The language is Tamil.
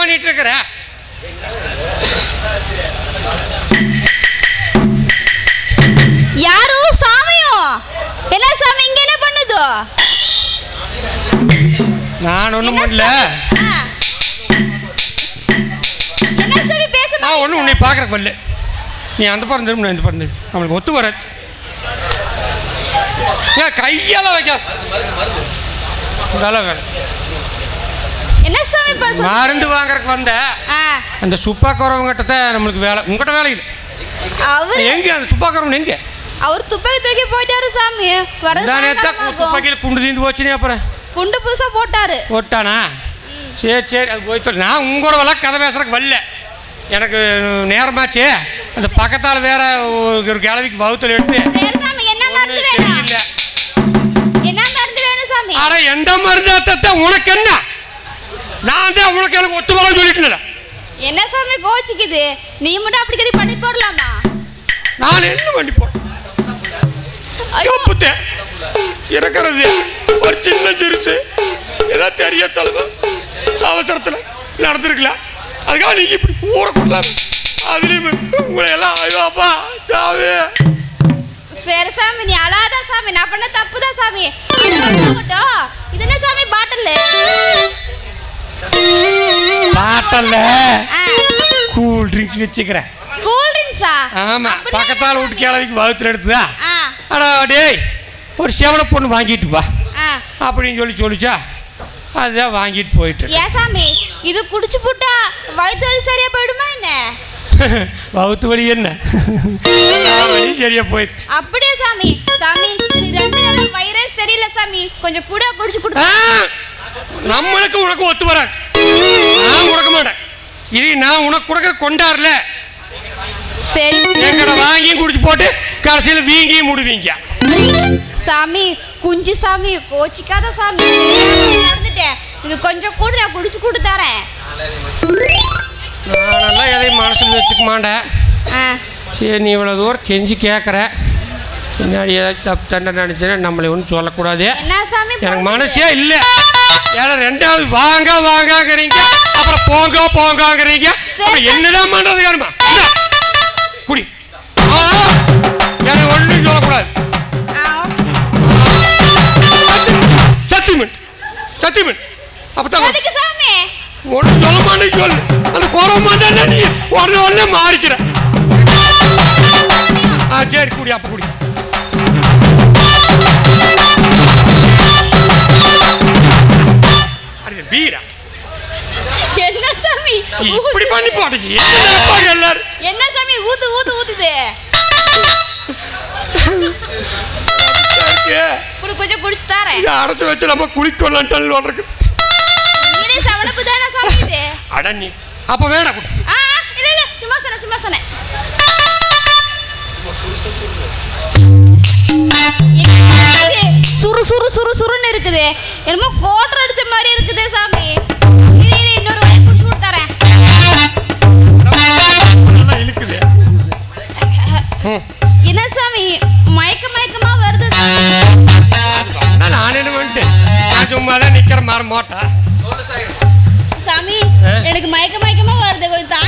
பண்ணிட்டு இருக்கிற யாரு சாமியோ என்ன சாமி இங்க என்ன பண்ணுது நான் ஒன்றும் என்ன பண்ணல சாமி? ஆ. என்ன சாமி பேச நான் ஒன்றும் உன்னை பார்க்குறக்கு வரல நீ அந்த பக்கம் திரும்ப நான் இந்த பக்கம் திரும்ப நம்மளுக்கு ஒத்து வராது ஏன் கையால் வைக்க இதெல்லாம் வேணும் என்ன சாமி பண்ண சொல்ற? மருந்து வாங்குறதுக்கு வந்த ஆ அந்த சுப்பாக்குறவங்கிட்ட தான் நம்மளுக்கு வேலை உங்ககிட்ட வேலை இல்லை அவர் எங்க அந்த சுப்பாக்குறவன் எங்க அவர் துப்பாக்கி தூக்கி போயிட்டாரு சாமி வரது தானே தான் சாயங்காலம் ஆகும். துப்பாக்கியில் குண்டு தீந்து போச்சுனே அப்புறம் குண்டு புதுசா போட்டாரு போட்டானா சரி சரி அது போய் நான் உங்களோட வேலை கதை பேசுறதுக்கு வரல எனக்கு நேரமாச்சு அந்த பக்கத்தால் வேற ஒரு ஒரு கிழவிக்கு வகுத்தில் எடுத்து சரி சாமி என்ன மருந்து ஒண்ணும் வேணும் சரியில்லை என்ன மருந்து வேணும் சாமி ஆனா எந்த மருந்து அத்தத்தை உனக்கு என்ன நான் தான் உனக்கு எனக்கு ஒத்து வர சொல்லிட்டு என்ன சாமி கோச்சிக்குது நீ மட்டும் அப்படி கடி பண்ணி போடலாமா நான் என்ன பண்ணி போட்டேன் ஐயோ, தப்புத்தேன் இறக்கிறது ஒரு சின்ன சிறுசு ஏதோ தெரிய தலைமை அவசரத்தில் நடந்திருக்கலாம் அதுக்காக நீங்க இப்படி ஊறக்கூடாது அதுலேயும் உங்களை எல்லாம் ஐயோ அப்பா சாமி சரி சாமி நீ அழாத சாமி நான் பண்ண தப்பு தான் சாமி ஆகட்டும். இது என்ன சாமி பாட்டில் பாட்டல்ல கூல் ட்ரிங்க்ஸ் வச்சுக்கிறேன் கூல் ட்ரிங்க்ஸா ஆமா அப்படியா? பக்கத்தால் வீட்டு கிழவிக்கு வகுத்துல எடுத்துதா ஆ அடா டேய் ஒரு செவன பொண்ணு வாங்கிட்டு வா ஆ அப்படின்னு சொல்லி சொல்லிச்சா அதுதான் வாங்கிட்டு போயிட்டு ஏன் சாமி இது குடிச்சு புட்டா வயிற்று வலி சரியா போயிடுமா என்ன வகுத்து வலி என்ன வலி சரியா போயிடுச்சு அப்படியே சாமி சாமி இது ரெண்டு நாளும் வயிறே சரியில்லை சாமி கொஞ்சம் கூட குடிச்சு ஆ, குடு நம்மளுக்கு உனக்கு ஒத்து வராது நான் கொடுக்க மாட்டேன் இது நான் உனக்கு கொடுக்க கொண்டாடல சரி எங்கட வாங்கியும் குடிச்சு போட்டு கடைசியில் வீங்கியும் முடுவீங்க சாமி குஞ்சு சாமி கோச்சிக்காத சாமி நடந்துட்டேன் இது கொஞ்சம் கூட நான் குடிச்சு கூட்டு தரேன் நானெல்லாம் எதையும் மனசில் வச்சுக்க மாட்டேன் ஆ சரி நீ இவ்வளோ தூரம் கெஞ்சி கேட்குற பின்னாடி ஏதாச்சும் தப்பு தண்டை நினச்சேன்னா நம்மளை ஒன்றும் சொல்லக்கூடாது என்ன சாமி எனக்கு பண்றது? மனசே இல்லை ஏன்னா ரெண்டாவது வாங்க வாங்கங்கிறீங்க அப்புறம் போங்க போங்கங்கிறீங்க அப்புறம் என்னதான் பண்றது காணுமா குடி ஆ, எனக்கு ஒன்றும் சொல்லக்கூடாது ஆ, ஓகே. சத்தியமன் சத்தியமன் அப்பதான் எதுக்கு சாமி ஒன்றும் சொல்ல மாட்டேன்னு சொல்லு அந்த குறமா தானே நீ உடனே உடனே மாறிக்கிற ஆ சரி குடி அப்போ குடி அட வீரா என்ன சாமி இப்படி ஊத்துது? பண்ணி போட்டீங்க என்ன நினைப்பாங்க எல்லாரும் என்ன சாமி ஊத்து ஊத்து ஊத்துது இருக்கு. குடு கொஞ்சம் குடிச்சு தரேன் இதை அடைச்சு வச்சு நம்ம குளிக்கொள்ளன்ட்டு இருக்குது நீரே சவனப்பு தானே சாமி இது அட நீ அப்போ வேணாம் குடி ஆ ஆ, இல்ல இல்ல சும்மா சொன்னேன் சும்மா சொன்னேன் என்ன இது? சுறு சுறு சுறு சுறுன்னு இருக்குது என்னமோ கோட்டர் அடிச்ச மாதிரி இருக்குதே சாமி இரு இரு இன்னொரு வாய் குடிச்சு விட்டு தரேன் நல்லா இழுக்குது ம். என்ன சாமி மயக்க மயக்கமா வருது நான் நான் என்ன பண்ணிட்டு நான் சும்மா தான் நிற்கிற மாதிரி மோட்டா சாமி ஆ? எனக்கு மயக்க மயக்கமா வருது கொஞ்சம்